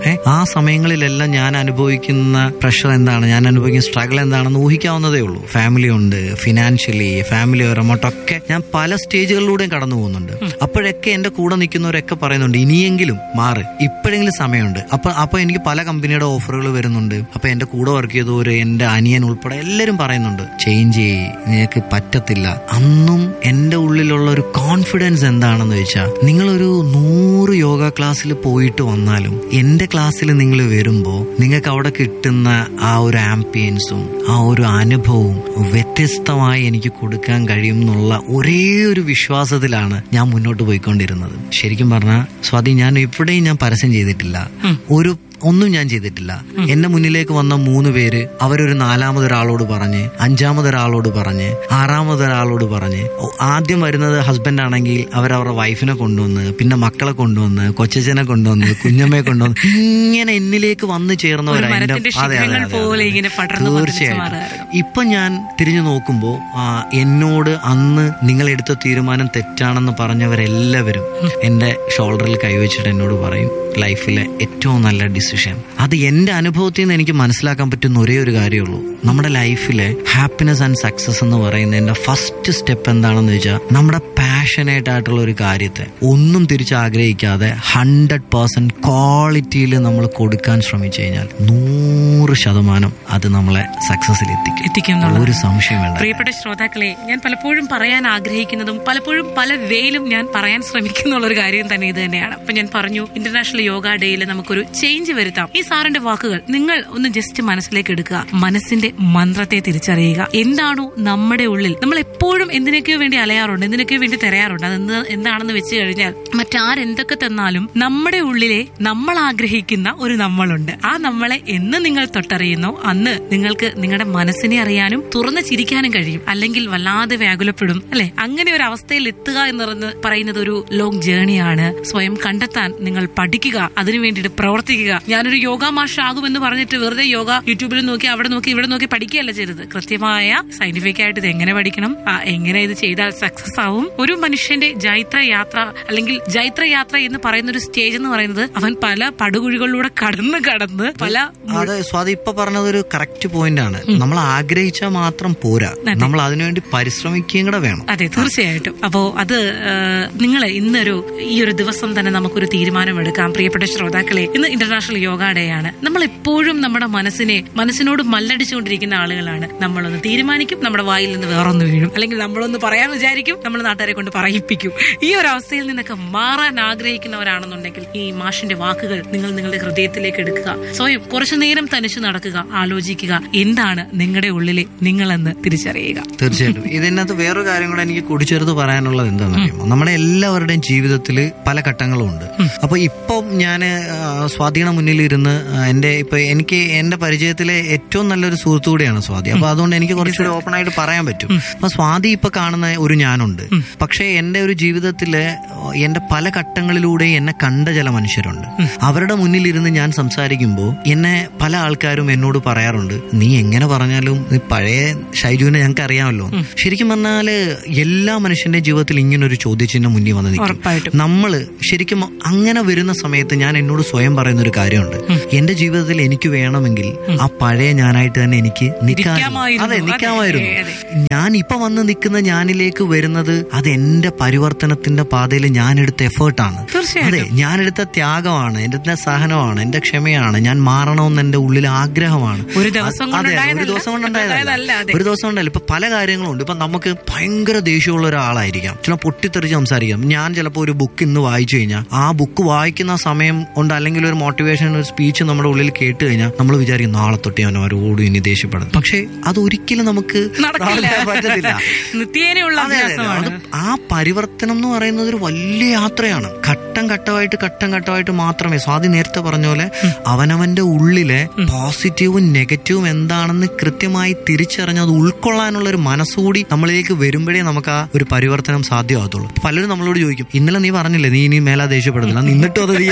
ഏ ആ സമയങ്ങളിലെല്ലാം ഞാൻ അനുഭവിക്കുന്ന പ്രഷർ എന്താണ് ഞാൻ അനുഭവിക്കുന്ന സ്ട്രഗിൾ എന്താണെന്ന് ഊഹിക്കാവുന്നതേ ഉള്ളൂ ഫാമിലി ഉണ്ട് ഫിനാൻഷ്യലി ഫാമിലി റിമോട്ടൊക്കെ ഞാൻ പല സ്റ്റേജുകളിലൂടെയും കടന്നു പോകുന്നുണ്ട് അപ്പോഴൊക്കെ എന്റെ കൂടെ നിൽക്കുന്നവരൊക്കെ പറയുന്നുണ്ട് ഇനിയെങ്കിലും മാറ് ഇപ്പോഴെങ്കിലും സമയമുണ്ട് അപ്പൊ അപ്പൊ എനിക്ക് പല കമ്പനിയുടെ ഓഫറുകൾ വരുന്നുണ്ട് അപ്പൊ എന്റെ കൂടെ വർക്ക് ചെയ്തവര് എന്റെ അനിയൻ ഉൾപ്പെടെ എല്ലാവരും പറയുന്നുണ്ട് ചേഞ്ച് ചെയ്യ് നിനക്ക് പറ്റത്തില്ല അന്നും എന്റെ ഉള്ളിലുള്ള ഒരു കോൺഫിഡൻസ് എന്താണെന്ന് വെച്ചാൽ നിങ്ങളൊരു നൂറ് യോഗ ക്ലാസ്സിൽ പോയിട്ട് വന്നാലും എന്റെ ക്ലാസ്സിൽ നിങ്ങൾ വരുമ്പോൾ നിങ്ങൾക്ക് അവിടെ കിട്ടുന്ന ആ ഒരു ആംബിയൻസും ആ ഒരു അനുഭവവും വ്യത്യസ്തമായി എനിക്ക് കൊടുക്കാൻ കഴിയും എന്നുള്ള ഒരേ ഒരു വിശ്വാസത്തിലാണ് ഞാൻ മുന്നോട്ട് പോയിക്കൊണ്ടിരുന്നത് ശരിക്കും പറഞ്ഞാൽ സ്വാതി ഞാൻ എവിടെയും ഞാൻ പരസ്യം ചെയ്തിട്ടില്ല ഒരു ഒന്നും ഞാൻ ചെയ്തിട്ടില്ല എന്റെ മുന്നിലേക്ക് വന്ന മൂന്ന് പേര് അവരൊരു നാലാമതൊരാളോട് പറഞ്ഞ് അഞ്ചാമതൊരാളോട് പറഞ്ഞ് ആറാമതൊരാളോട് പറഞ്ഞ് ഓ, ആദ്യം വരുന്നത് ഹസ്ബൻഡ് ആണെങ്കിൽ അവരവരുടെ വൈഫിനെ കൊണ്ടുവന്ന് പിന്നെ മക്കളെ കൊണ്ടുവന്ന് കൊച്ചച്ഛനെ കൊണ്ടുവന്ന് കുഞ്ഞമ്മയെ കൊണ്ടുവന്ന് ഇങ്ങനെ എന്നിലേക്ക് വന്ന് ചേർന്നവരാ ഒരു എന്റെ മരത്തിന്റെ അതെ, അതെ, ശിഖരങ്ങൾ അതെ, പോലെ അതെ. ഇങ്ങനെ പടർന്ന് പന്തലിച്ച് തീർച്ചയായിട്ടും മാറുകയായിരുന്നു. ഇപ്പൊ ഞാൻ തിരിഞ്ഞു നോക്കുമ്പോ ആ, എന്നോട് അന്ന് നിങ്ങൾ എടുത്ത തീരുമാനം തെറ്റാണെന്ന് പറഞ്ഞവരെല്ലാവരും എന്റെ ഷോൾഡറിൽ കൈവച്ചിട്ട് എന്നോട് പറയും ലൈഫിലെ ഏറ്റവും നല്ല ഡിസിഷൻ അത് എന്റെ അനുഭവത്തിൽ നിന്ന് എനിക്ക് മനസ്സിലാക്കാൻ പറ്റുന്ന ഒരേ ഒരു കാര്യമുള്ളൂ നമ്മുടെ ലൈഫിലെ ഹാപ്പിനെസ് ആൻഡ് സക്സസ് എന്ന് പറയുന്നതിന്റെ ഫസ്റ്റ് സ്റ്റെപ്പ് എന്താണെന്ന് വെച്ചാൽ നമ്മുടെ പാഷനേറ്റ് ആയിട്ടുള്ള ഒരു കാര്യത്തെ ഒന്നും തിരിച്ച് ആഗ്രഹിക്കാതെ ഹൺഡ്രഡ് പേഴ്സെന്റ് ക്വാളിറ്റിയിൽ നമ്മൾ കൊടുക്കാൻ ശ്രമിച്ചു കഴിഞ്ഞാൽ നൂറ് ശതമാനം അത് നമ്മളെ സക്സസിൽ എത്തിക്കും എത്തിക്കും എന്നുള്ളത്. ഒരു സംശയം വേണ്ട പ്രിയപ്പെട്ട ശ്രോതാക്കളെ ഞാൻ പലപ്പോഴും പറയാൻ ആഗ്രഹിക്കുന്നതും പലപ്പോഴും പല വേയിലും ഞാൻ പറയാൻ ശ്രമിക്കുന്നുള്ള ഒരു കാര്യം തന്നെ ഇത് തന്നെയാണ് അപ്പൊ ഞാൻ പറഞ്ഞു ഇന്റർനാഷണൽ യോഗ ഡേയിൽ നമുക്കൊരു ചേഞ്ച് വരുത്താം ഈ സാറിന്റെ വാക്കുകൾ നിങ്ങൾ ഒന്ന് ജസ്റ്റ് മനസ്സിലേക്ക് എടുക്കുക മനസ്സിന്റെ മന്ത്രത്തെ തിരിച്ചറിയുക എന്താണോ നമ്മുടെ ഉള്ളിൽ നമ്മൾ എപ്പോഴും എന്തിനൊക്കെയോ വേണ്ടി അലയാറുണ്ട് എന്തിനൊക്കെയോ വേണ്ടി തിരയാറുണ്ട് അത് എന്ത് എന്താണെന്ന് വെച്ച് കഴിഞ്ഞാൽ മറ്റാരെന്തൊക്കെ തന്നാലും നമ്മുടെ ഉള്ളിലെ നമ്മൾ ആഗ്രഹിക്കുന്ന ഒരു നമ്മളുണ്ട് ആ നമ്മളെ എന്ന് നിങ്ങൾ തൊട്ടറിയുന്നോ അന്ന് നിങ്ങൾക്ക് നിങ്ങളുടെ മനസ്സിനെ അറിയാനും തുറന്ന് ചിരിക്കാനും കഴിയും അല്ലെങ്കിൽ വല്ലാതെ വ്യാകുലപ്പെടും അല്ലെ അങ്ങനെ ഒരു അവസ്ഥയിൽ എത്തുക എന്ന് പറയുന്ന- പറയുന്നത് ഒരു ലോങ് ജേണിയാണ് സ്വയം കണ്ടെത്താൻ നിങ്ങൾ പഠിക്കുക അതിനു വേണ്ടിയിട്ട് പ്രവർത്തിക്കുക ഞാനൊരു യോഗ മാഷ് ആകുമെന്ന് പറഞ്ഞിട്ട് വെറുതെ യോഗ യൂട്യൂബിൽ നോക്കി അവിടെ നോക്കി ഇവിടെ നോക്കി പഠിക്കുകയല്ല ചെയ്തത് കൃത്യമായ സയന്റിഫിക് ആയിട്ട് ഇത് എങ്ങനെ പഠിക്കണം ആ, എങ്ങനെ ഇത് ചെയ്താൽ സക്സസ് ആവും ഒരു മനുഷ്യന്റെ ജൈത്ര യാത്ര അല്ലെങ്കിൽ ജൈത്ര യാത്ര എന്ന് പറയുന്ന ഒരു സ്റ്റേജ് എന്ന് പറയുന്നത് അവൻ പല പടുകുഴികളിലൂടെ കടന്ന് കടന്ന് പല അത് സ്വാതി ഇപ്പൊ പറഞ്ഞത് ഒരു കറക്റ്റ് പോയിന്റ് ആണ് നമ്മൾ ആഗ്രഹിച്ചാൽ മാത്രം പോരാ നമ്മൾ അതിനുവേണ്ടി പരിശ്രമിക്കുകയും കൂടെ വേണം അതെ തീർച്ചയായിട്ടും അപ്പോ അത് നിങ്ങൾ ഇന്നൊരു ഈ ഒരു ദിവസം തന്നെ നമുക്കൊരു തീരുമാനമെടുക്കാം പ്രിയപ്പെട്ട ശ്രോതാക്കളെ ഇന്ന് ഇന്റർനാഷണൽ യോഗ ഡേ ആണ് നമ്മൾ എപ്പോഴും നമ്മുടെ മനസ്സിനെ മനസ്സിനോട് മല്ലടിച്ചുകൊണ്ടിരിക്കുന്ന ആളുകളാണ് നമ്മളൊന്ന് തീരുമാനിക്കും നമ്മുടെ വായിൽ നിന്ന് വേറൊന്ന് വീഴും അല്ലെങ്കിൽ നമ്മളൊന്ന് പറയാൻ വിചാരിക്കും നമ്മൾ നാട്ടുകാരെ കൊണ്ട് പറയിപ്പിക്കും ഈ ഒരു അവസ്ഥയിൽ നിന്നൊക്കെ മാറാൻ ആഗ്രഹിക്കുന്നവരാണെന്നുണ്ടെങ്കിൽ ഈ മാഷിന്റെ വാക്കുകൾ നിങ്ങൾ നിങ്ങളുടെ ഹൃദയത്തിലേക്ക് എടുക്കുക സ്വയം കുറച്ചു നേരം തനിച്ച് നടക്കുക ആലോചിക്കുക എന്താണ് നിങ്ങളുടെ ഉള്ളിലെ നിങ്ങളെന്ന് തിരിച്ചറിയുക തീർച്ചയായിട്ടും ഇതിനകത്ത് വേറൊരു കാര്യം കൂടെ എനിക്ക് കൂടിച്ചേർത്ത് പറയാനുള്ളത് എന്താണെന്ന് അറിയുമോ നമ്മുടെ എല്ലാവരുടെയും ജീവിതത്തിൽ പല ഘട്ടങ്ങളും ഉണ്ട് അപ്പൊ ഇപ്പം ഞാൻ സ്വാതിയുടെ മുന്നിൽ ഇരുന്ന് ആ, എന്റെ ഇപ്പൊ എനിക്ക് എന്റെ പരിചയത്തിലെ ഏറ്റവും നല്ലൊരു സുഹൃത്തു കൂടിയാണ് സ്വാതി അപ്പൊ അതുകൊണ്ട് എനിക്ക് കുറച്ചുകൂടി ഓപ്പൺ ആയിട്ട് പറയാൻ പറ്റും അപ്പൊ സ്വാതി ഇപ്പൊ കാണുന്ന ഒരു ഞാനുണ്ട് പക്ഷേ എന്റെ ഒരു ജീവിതത്തിലെ ആ, എന്റെ പല ഘട്ടങ്ങളിലൂടെ എന്നെ കണ്ട ചില മനുഷ്യരുണ്ട് അവരുടെ മുന്നിൽ ഇരുന്ന് ഞാൻ സംസാരിക്കുമ്പോൾ എന്നെ പല ആൾക്കാരും എന്നോട് പറയാറുണ്ട് നീ എങ്ങനെ പറഞ്ഞാലും നീ പഴയ ഷൈജുവിനെ ഞങ്ങൾക്ക് അറിയാമല്ലോ ശരിക്കും പറഞ്ഞാല് എല്ലാ മനുഷ്യന്റെ ജീവിതത്തിൽ ഇങ്ങനെ ഒരു ചോദ്യചിഹ്നം മുന്നിൽ വന്ന് നിൽക്കും ഉറപ്പായിട്ടും നമ്മള് ശരിക്കും അങ്ങനെ വരുന്ന സമയത്ത് ഞാൻ എന്നോട് സ്വയം പറയുന്ന ഒരു കാര്യമുണ്ട് എന്റെ ജീവിതത്തിൽ എനിക്ക് വേണമെങ്കിൽ ആ പഴയ ഞാനായിട്ട് തന്നെ എനിക്ക് നിൽക്കാൻ ഇരിക്കാമായിരുന്നു. അതെ അതെ, നിൽക്കാമായിരുന്നു അതെ. ഞാൻ ഇപ്പൊ വന്ന് നിൽക്കുന്ന ഞാനിലേക്ക് വരുന്നത് അത് എന്റെ പരിവർത്തനത്തിന്റെ പാതയിൽ ഞാൻ എടുത്ത എഫേർട്ടാണ് തീർച്ചയായിട്ടും. അതെ ഞാൻ എടുത്ത ത്യാഗമാണ് എന്റെ സഹനമാണ് എന്റെ ക്ഷമയാണ് ഞാൻ മാറണമെന്ന് എന്റെ ഉള്ളിൽ ആഗ്രഹമാണ് ഒരു ദിവസം അതെ, ഒരു കൊണ്ടുണ്ടായതല്ല. ദിവസം ഉണ്ടായതല്ല, കൊണ്ടുണ്ടായതല്ല അതെ. ഒരു ദിവസം കൊണ്ടല്ല ഇപ്പൊ പല കാര്യങ്ങളുണ്ട് ഇപ്പൊ നമുക്ക് ഭയങ്കര ദേഷ്യമുള്ള ഒരാളായിരിക്കാം ചില പൊട്ടിത്തെറിച്ച് സംസാരിക്കാം ഞാൻ ചിലപ്പോൾ ഒരു ബുക്ക് ഇന്ന് വായിച്ചു കഴിഞ്ഞാൽ ആ ബുക്ക് വായിക്കുന്ന സമയം കൊണ്ട് അല്ലെങ്കിൽ ഒരു മോട്ടിവേഷൻ ഒരു സ്പീച്ച് നമ്മുടെ ഉള്ളിൽ കേട്ട് കഴിഞ്ഞാൽ നമ്മൾ വിചാരിക്കും നാളെ തൊട്ട് ഞാൻ അവരോട് ഇനി ദേഷ്യപ്പെടും പക്ഷെ അത് ഒരിക്കലും നമുക്ക് നടക്കില്ല പ്രാവർത്തികം പറ്റത്തില്ല നിത്യേനയുള്ള അതെ, അതെ, അതെ. അഭ്യാസമാണ് അത് ആ പരിവർത്തനം എന്ന് പറയുന്നത് ഒരു വലിയ യാത്രയാണ് ഘട്ടം ഘട്ടമായിട്ട് ഘട്ടം ഘട്ടമായിട്ട് മാത്രമേ സ്വാതി നേരത്തെ പറഞ്ഞ പോലെ അവനവന്റെ ഉള്ളിലെ പോസിറ്റീവും നെഗറ്റീവും എന്താണെന്ന് കൃത്യമായി തിരിച്ചറിഞ്ഞ് അത് ഉൾക്കൊള്ളാനുള്ള ഒരു മനസ്സുകൂടി നമ്മളിലേക്ക് വരുമ്പോഴേ നമുക്ക് ആ ഒരു പരിവർത്തനം സാധ്യമാകത്തുള്ളൂ പലരും നമ്മളോട് ചോദിക്കും ഇന്നലെ നീ പറഞ്ഞില്ലേ നീ ഇനി മേലാ ദേഷ്യപ്പെടുന്നില്ല നിന്നിട്ടും അത് നീ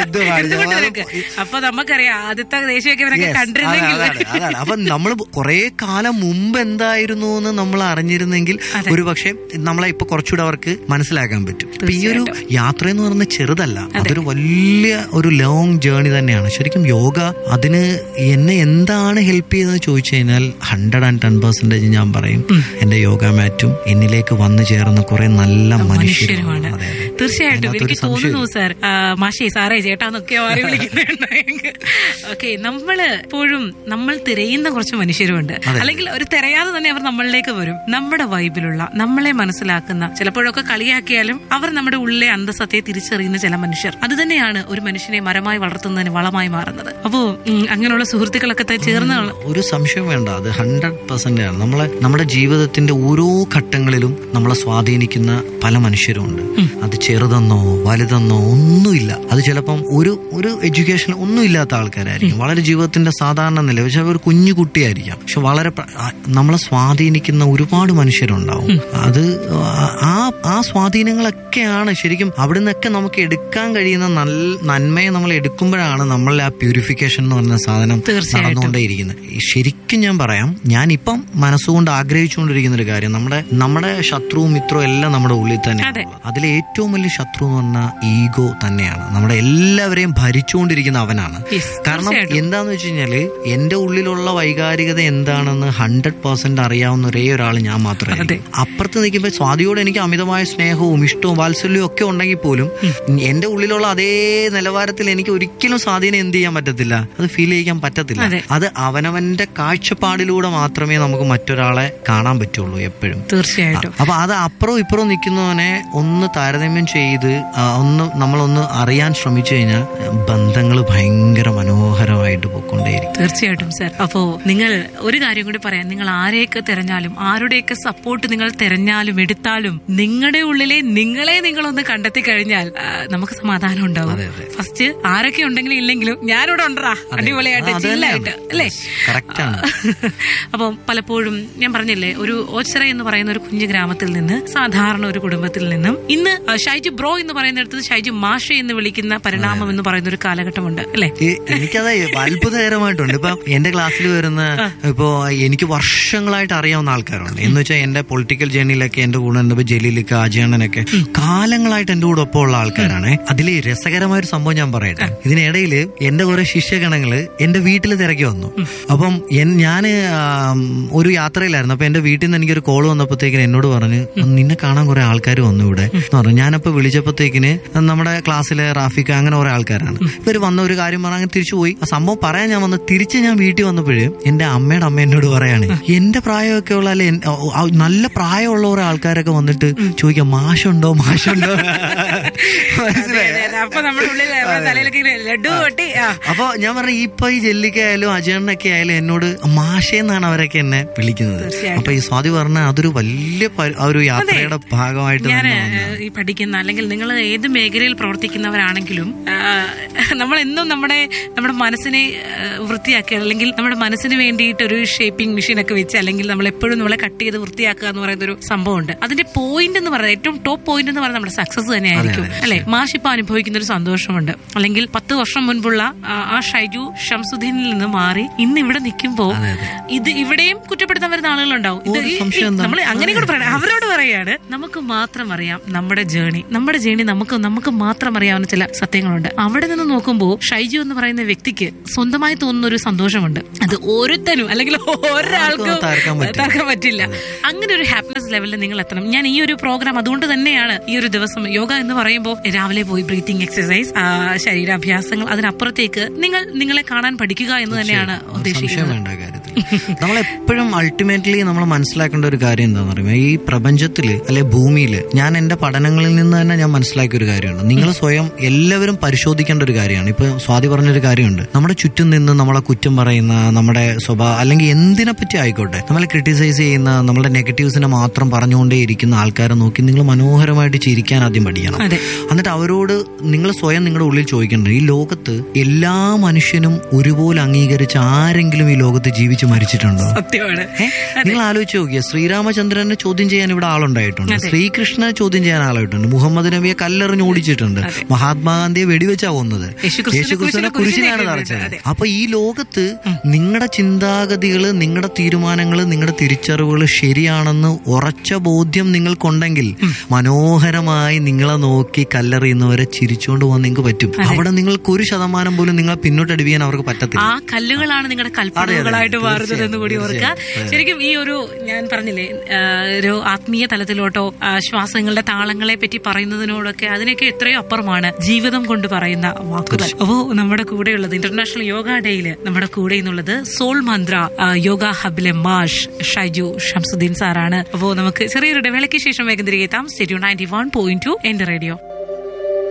എന്തുവാണ് എന്തുകൊണ്ട് അത് നിനക്ക്? അപ്പൊ നമുക്കറിയാം ആദ്യത്തെ ദേശീയൊക്കെ ഇവരൊക്കെ Yes, കണ്ടിരുന്നെങ്കിൽ അതാണ്, അതാണ്, അതാണ്. അപ്പൊ നമ്മൾ കുറെ കാലം മുമ്പ് എന്തായിരുന്നു എന്ന് നമ്മൾ അറിഞ്ഞിരുന്നെങ്കിൽ ഒരു പക്ഷേ നമ്മളെ ഇപ്പൊ കുറച്ചുകൂടെ അവർക്ക് മനസ്സിലാക്കാൻ പറ്റും ഇപ്പൊ ഈ ഒരു യാത്ര എന്ന് പറയുന്നത് ചെറുതല്ല അതൊരു വലിയ ഒരു ലോങ് ജേർണി തന്നെയാണ് ശരിക്കും യോഗ അതിന് എന്നെ എന്താണ് ഹെൽപ്പ് ചെയ്തതെന്ന് ചോദിച്ചു കഴിഞ്ഞാൽ ഹൺഡ്രഡ് ആൻഡ് ടെൻ പെർസെന്റേജ് ഞാൻ പറയും എന്റെ യോഗ മാറ്റും എന്നിലേക്ക് വന്നു ചേർന്ന കുറെ നല്ല മനുഷ്യരുമാണ് മനുഷ്യരുമാണ് അതെ, അതെ. തീർച്ചയായിട്ടും അതിനകത്തൊരു എനിക്ക് തോന്നുന്നു സാർ ആ, മാഷേ സാറേ ചേട്ടാന്നൊക്കെ മാറി വിളിക്കുന്നുണ്ട് ഓക്കെ നമ്മള് എപ്പോഴും നമ്മൾ തിരയുന്ന കുറച്ച് മനുഷ്യരുമുണ്ട് അല്ലെങ്കിൽ ഒരു തിരയാതെ തന്നെ അവർ നമ്മളിലേക്ക് വരും നമ്മുടെ വൈബിലുള്ള നമ്മളെ മനസ്സിലാക്കുന്ന ചിലപ്പോഴൊക്കെ കളിയാക്കിയാലും അവർ നമ്മുടെ ഉള്ളിലെ അന്തസത്തെ തിരിച്ചറിയുന്ന ചില മനുഷ്യർ അത് തന്നെയാണ് ഒരു മനുഷ്യനെ മരമായി വളർത്തുന്നതിന് വളമായി മാറുന്നത് അപ്പോ ഉം, അങ്ങനെയുള്ള സുഹൃത്തുക്കളൊക്കെ ത- ചേർന്ന് ഒരു സംശയം വേണ്ട അത് ഹൺഡ്രഡ് പെർസെന്റ് ആണ് നമ്മളെ നമ്മുടെ ജീവിതത്തിന്റെ ഓരോ ഘട്ടങ്ങളിലും നമ്മളെ സ്വാധീനിക്കുന്ന പല മനുഷ്യരുമുണ്ട് അത് ചെറുതെന്നോ വലുതെന്നോ ഒന്നുമില്ല അത് ചിലപ്പം ഒരു ഒരു എഡ്യൂക്കേഷൻ ഒന്നും ഇല്ലാത്ത ആൾക്കാരായിരിക്കും വളരെ ജീവിതത്തിന്റെ സാധാരണ നില പക്ഷെ ഒരു കുഞ്ഞു കുട്ടിയായിരിക്കാം പക്ഷെ വളരെ പ്ര- ആ, നമ്മളെ സ്വാധീനിക്കുന്ന ഒരുപാട് മനുഷ്യരുണ്ടാവും അത് ആ ആ സ്വാധീനങ്ങളൊക്കെയാണ് ശരിക്കും അവിടെ നിന്നൊക്കെ നമുക്ക് എടുക്കാൻ കഴിയുന്ന നല്ല നന്മയെ നമ്മൾ എടുക്കുമ്പോഴാണ് നമ്മളുടെ ആ പ്യൂരിഫിക്കേഷൻ എന്ന് പറഞ്ഞ സാധനം തീർച്ചയായിട്ടും. നടന്നുകൊണ്ടേയിരിക്കുന്നത് ശരിക്കും ഞാൻ പറയാം ഞാൻ ഇപ്പം മനസ്സുകൊണ്ട് ആഗ്രഹിച്ചുകൊണ്ടിരിക്കുന്ന ഒരു കാര്യം നമ്മുടെ നമ്മുടെ ശത്രുവും മിത്രവും എല്ലാം നമ്മുടെ ഉള്ളിൽ അതെ. തന്നെയാണ് അതിലെ ഏറ്റവും വലിയ ശത്രു എന്ന് പറഞ്ഞാൽ ഈഗോ തന്നെയാണ് നമ്മുടെ എല്ലാവരെയും ഭരിച്ചുകൊണ്ടിരിക്കുന്ന അവനാണ് Yes, കാരണം തീർച്ചയായിട്ടും. എന്താന്ന് വെച്ച് കഴിഞ്ഞാല് എന്റെ ഉള്ളിലുള്ള വൈകാരികത എന്താണെന്ന് ഹൺഡ്രഡ് പെർസെന്റ് അറിയാവുന്ന ഒരേ ഒരാൾ ഞാൻ മാത്രമേ അപ്പുറത്ത് നിൽക്കുമ്പോൾ സ്വാതിയോട് എനിക്ക് അമിതമായ സ്നേഹവും ഇഷ്ടവും വാത്സല്യവും ഒക്കെ ഉണ്ടെങ്കിൽ പോലും എന്റെ ഉള്ളിലുള്ള അതേ നിലവാരത്തിൽ എനിക്ക് ഒരിക്കലും സ്വാധീനം എന്ത് ചെയ്യാൻ പറ്റത്തില്ല അത് ഫീൽ ചെയ്യിക്കാൻ പറ്റത്തില്ല അതെ. അത് അവനവന്റെ കാഴ്ചപ്പാടിലൂടെ മാത്രമേ നമുക്ക് മറ്റൊരാളെ കാണാൻ പറ്റുള്ളൂ എപ്പോഴും തീർച്ചയായിട്ടും അപ്പൊ അത് അപ്പുറവും ഇപ്പുറവും നിൽക്കുന്നവനെ ഒന്ന് താരതമ്യം ചെയ്ത് ആ, ഒന്ന് നമ്മളൊന്ന് അറിയാൻ ശ്രമിച്ചു കഴിഞ്ഞാൽ ബന്ധങ്ങൾ ഭയങ്കര മനോഹരമായിട്ട് പോയിക്കൊണ്ടേയിരിക്കും തീർച്ചയായിട്ടും സർ അപ്പോ നിങ്ങൾ ഒരു കാര്യം കൂടി പറയാം നിങ്ങൾ ആരെയൊക്കെ തെരഞ്ഞാലും ആരുടെയൊക്കെ സപ്പോർട്ട് നിങ്ങൾ തെരഞ്ഞാലും എടുത്താലും നിങ്ങളുടെ ഉള്ളിലെ നിങ്ങളെ നിങ്ങളൊന്ന് കണ്ടെത്തി കഴിഞ്ഞാൽ ആ, നമുക്ക് സമാധാനം ഉണ്ടാവും ഫസ്റ്റ് ആരൊക്കെ ഉണ്ടെങ്കിലും ഇല്ലെങ്കിലും ഞാനിവിടെ ഉണ്ടറാ അടിപൊളിയായിട്ട് ആ, അത് ചില്ലായിട്ട് തന്നെയാണ്. അല്ലേ Correct ആണ്. അപ്പം പലപ്പോഴും ഞാൻ പറഞ്ഞില്ലേ ഒരു ഓച്ചറ എന്ന് പറയുന്ന ഒരു കുഞ്ഞു ഗ്രാമത്തിൽ നിന്ന് സാധാരണ ഒരു കുടുംബത്തിൽ നിന്നും ഇന്ന് ആ, ഷൈജു ബ്രോ എന്ന് പറയുന്നിടത്ത് ഷൈജു മാഷ എന്ന് വിളിക്കുന്ന പരിണാമം എന്ന് പറയുന്ന ഒരു കാലഘട്ടമുണ്ട് അല്ലേ ഈ എനിക്കത് അത്ഭുതകരമായിട്ടുണ്ട് ഇപ്പൊ എന്റെ ക്ലാസ്സിൽ വരുന്ന ഇപ്പോ എനിക്ക് വർഷങ്ങളായിട്ട് അറിയാവുന്ന ആൾക്കാരുണ്ട് എന്ന് വെച്ചാൽ എന്റെ പൊളിറ്റിക്കൽ ജേർണിയിലൊക്കെ എന്റെ കൂടെ ഉണ്ട് ജലീലിക്ക് അജയണ്ണനൊക്കെ കാലങ്ങളായിട്ട് എന്റെ കൂടെ ഒപ്പം ഉള്ള ആൾക്കാരാണ് അതിൽ രസകരമായ ഒരു സംഭവം ഞാൻ പറയട്ടെ ഇതിനിടയിൽ എന്റെ കുറെ ശിഷ്യഗണങ്ങള് എന്റെ വീട്ടിൽ തിരക്കി വന്നു അപ്പം എൻ- ഞാന് ആം, ഒരു യാത്രയിലായിരുന്നു അപ്പൊ എന്റെ വീട്ടിൽ നിന്ന് എനിക്കൊരു കോൾ വന്നപ്പോഴത്തേക്കിന് എന്നോട് പറഞ്ഞ് നിന്നെ കാണാൻ കുറെ ആൾക്കാർ വന്നു ഇവിടെ എന്ന് പറഞ്ഞു ഞാനപ്പോ വിളിച്ചപ്പോഴത്തേക്കിന് നമ്മുടെ ക്ലാസ്സിലെ റാഫിക്ക അങ്ങനെ കുറെ ആൾക്കാരാണ് ഇവര് വന്ന ഒരു കാര്യം പറഞ്ഞ് അങ്ങനെ തിരിച്ചു പോയി ആ സംഭവം പറയാൻ ഞാൻ വന്ന് തിരിച്ച് ഞാൻ വീട്ടിൽ വന്നപ്പോഴേ എന്റെ അമ്മയുടെ അമ്മ എന്നോട് പറയാണ് എന്റെ പ്രായമൊക്കെ ഉള്ള അല്ലെ എൻ- ഓ, ആ നല്ല പ്രായമുള്ള കുറെ ആൾക്കാരൊക്കെ വന്നിട്ട് ചോദിക്കാം മാഷുണ്ടോ മാഷുണ്ടോ മനസ്സിലായോ? അപ്പൊ നമ്മുടെ ഉള്ളിൽ തലയിലൊക്കെ ഇങ്ങനെ ലഡു കൊട്ടി ആ അപ്പൊ ഞാൻ പറഞ്ഞു ഇപ്പൊ ഈ ജെല്ലിക്കായാലും അജയണ്ണൊക്കെ ആയാലും എന്നോട് മാഷേന്നാണ് അവരൊക്കെ എന്നെ വിളിക്കുന്നത് തീർച്ചയായിട്ടും. അപ്പൊ ഈ സ്വാതി പറഞ്ഞ അതൊരു വലിയ പ- ആ ഒരു യാത്രയുടെ ഭാഗമായിട്ട് ഞാൻ തന്നെ വന്നതാണ്. ഈ പഠിക്കുന്ന അല്ലെങ്കിൽ നിങ്ങൾ ഏത് മേഖലയിൽ പ്രവർത്തിക്കുന്നവരാണെങ്കിലും ആ, നമ്മൾ എന്നും നമ്മുടെ നമ്മുടെ മനസ്സിനെ ആ, വൃത്തിയാക്കുക അല്ലെങ്കിൽ നമ്മുടെ മനസ്സിന് വേണ്ടിയിട്ട് ഒരു ഷേപ്പിംഗ് മെഷീൻ ഒക്കെ വെച്ച് അല്ലെങ്കിൽ നമ്മൾ എപ്പോഴും നമ്മളെ കട്ട് ചെയ്ത് വൃത്തിയാക്കുക എന്ന് പറയുന്ന ഒരു സംഭവമുണ്ട് അതിന്റെ പോയിന്റ് എന്ന് പറയുന്നത് ഏറ്റവും ടോപ്പ് പോയിന്റ് എന്ന് പറയുന്നത് നമ്മുടെ സക്സസ് തന്നെയായിരിക്കും അല്ലെ മാഷ് ഇപ്പൊ അനുഭവിക്കുന്ന ഒരു സന്തോഷമുണ്ട് അല്ലെങ്കിൽ പത്ത് വർഷം മുൻപുള്ള ആ, ആ ഷൈജു ഷംസുദ്ദീനിൽ നിന്ന് മാറി ഇന്ന് ഇവിടെ നിൽക്കുമ്പോ ഇത് ഇവിടെയും കുറ്റപ്പെടുത്താൻ വരുന്ന ആളുകളുണ്ടാവും ഇത് ഒരു ഈ- സംശയം എന്താ? നമ്മൾ അങ്ങനെ കൂടെ പറയണം അവരോട് പറയാണ് നമുക്ക് മാത്രം അറിയാം നമ്മുടെ ജേണി നമ്മുടെ ജേണി നമുക്ക് നമുക്ക് മാത്രം അറിയാവുന്ന ചില സത്യങ്ങളുണ്ട് അവിടെ നിന്ന് നോക്കുമ്പോൾ ഷൈജു എന്ന് പറയുന്ന വ്യക്തിക്ക് സ്വന്തമായി തോന്നുന്ന ഒരു സന്തോഷമുണ്ട് അത് ഓരോരുത്തരും അല്ലെങ്കിൽ ഒരാൾക്കും തകർക്കാൻ പറ്റില്ല. തകർക്കാൻ പറ്റില്ല അങ്ങനെ ഒരു ഹാപ്പിനെസ് ലെവലിൽ നിങ്ങൾ എത്തണം ഞാൻ ഈ ഒരു പ്രോഗ്രാം അതുകൊണ്ട് തന്നെയാണ് ഈ ഒരു ദിവസം യോഗ എന്ന് പറയുമ്പോൾ രാവിലെ പോയി ബ്രീത്തിങ് എക്സസൈസ് ശരീരാഭ്യാസങ്ങൾ അതിനപ്പുറത്തേക്ക് നിങ്ങൾ നിങ്ങളെ കാണാൻ പഠിക്കുക എന്ന് തന്നെയാണ് സംശയം ഉദ്ദേശിക്കുന്നത് വേണ്ട കാര്യത്തിൽ നമ്മളെപ്പോഴും അൾട്ടിമേറ്റ്ലി നമ്മൾ മനസ്സിലാക്കേണ്ട ഒരു കാര്യം എന്താണെന്ന് പറയുമ്പോൾ ഈ പ്രപഞ്ചത്തില് അല്ലെ ഭൂമിയിൽ ഞാൻ എന്റെ പഠനങ്ങളിൽ നിന്ന് തന്നെ ഞാൻ മനസ്സിലാക്കിയ ഒരു കാര്യമുണ്ട് നിങ്ങൾ സ്വയം എല്ലാവരും പരിശോധിക്കേണ്ട ഒരു കാര്യമാണ് ഇപ്പൊ സ്വാതി പറഞ്ഞൊരു കാര്യമുണ്ട് നമ്മുടെ ചുറ്റും നിന്ന് നമ്മളെ കുറ്റം പറയുന്ന നമ്മുടെ സ്വഭാവം അല്ലെങ്കിൽ എന്തിനെ പറ്റി ആയിക്കോട്ടെ നമ്മളെ ക്രിട്ടിസൈസ് ചെയ്യുന്ന നമ്മുടെ നെഗറ്റീവ്സിനെ മാത്രം പറഞ്ഞുകൊണ്ടേ ഇരിക്കുന്ന ആൾക്കാരെ നോക്കി നിങ്ങൾ മനോഹരമായിട്ട് ചിരിക്കാൻ ആദ്യം പഠിക്കണം അതെ. എന്നിട്ട് അവരോട് നിങ്ങൾ സ്വയം നിങ്ങളുടെ ഉള്ളിൽ ചോദിക്കേണ്ടത് ഈ ലോകത്ത് എല്ലാ മനുഷ്യനും ഒരുപോലെ അംഗീകരിച്ച ആരെങ്കിലും ഈ ലോകത്ത് ജീവിച്ചിട്ടുണ്ടോ വെച്ച് മരിച്ചിട്ടുണ്ടോ സത്യമാണ് ഏ? നിങ്ങൾ ആലോചിച്ച് നോക്കിയ ശ്രീരാമചന്ദ്രനെ ചോദ്യം ചെയ്യാൻ ഇവിടെ ആളുണ്ടായിട്ടുണ്ട് ശ്രീകൃഷ്ണനെ ചോദ്യം ചെയ്യാൻ ആളായിട്ടുണ്ട് മുഹമ്മദ് നബിയെ കല്ലെറിഞ്ഞ് ഓടിച്ചിട്ടുണ്ട് മഹാത്മാഗാന്ധിയെ വെടിവെച്ചാ കൊന്നത് യേശുക്രിസ്തുവിനെ യേശുക്രിസ്തുവിനെ കുരിശിനെ കുരിശിനാണ് കുരിശിനെ തറച്ചത് അപ്പൊ ഈ ലോകത്ത് നിങ്ങളുടെ ചിന്താഗതികള് നിങ്ങളുടെ തീരുമാനങ്ങള് നിങ്ങളുടെ തിരിച്ചറിവുകൾ ശരിയാണെന്ന് ഉറച്ച ബോധ്യം നിങ്ങൾക്കുണ്ടെങ്കിൽ മനോഹരമായി നിങ്ങളെ നോക്കി കല്ലെറിയുന്നവരെ ചിരിച്ചുകൊണ്ട് പോകാൻ നിങ്ങൾക്ക് പറ്റും അവിടെ നിങ്ങൾക്ക് ഒരു ശതമാനം പോലും നിങ്ങളെ പിന്നോട്ടടിപ്പിക്കാൻ അവർക്ക് പറ്റത്തില്ല ആ കല്ലുകളാണ് നിങ്ങളുടെ കൽപ്പനകളായിട്ട് മാറുന്നത് എന്ന് കൂടി ഓർക്കുക ശരിക്കും ഈ ഒരു ഞാൻ പറഞ്ഞില്ലേ ആ, ഒരു ആത്മീയ തലത്തിലോട്ടോ ആ, ശ്വാസങ്ങളുടെ താളങ്ങളെ പറ്റി പറയുന്നതിനോടൊക്കെ അതിനൊക്കെ എത്രയോ അപ്പുറമാണ് ജീവിതം കൊണ്ട് പറയുന്ന വാക്കുകൾ അപ്പോ നമ്മുടെ കൂടെയുള്ളത് ഇന്റർനാഷണൽ യോഗ ഡേയില് നമ്മുടെ കൂടെ എന്നുള്ളത് സോൾ മന്ത്ര ആ, യോഗ ഹബിലെ മാഷ് ഷൈജു ഷംസുദ്ദീൻ സാറാണ് അപ്പോ നമുക്ക് ചെറിയൊരു ഇടവേളയ്ക്ക് ശേഷം വേഗം തിരികെ എത്താം സ്റ്റേഡിയോ നയൻറ്റി വൺ പോയിന്റ് ടു എന്റെ റേഡിയോ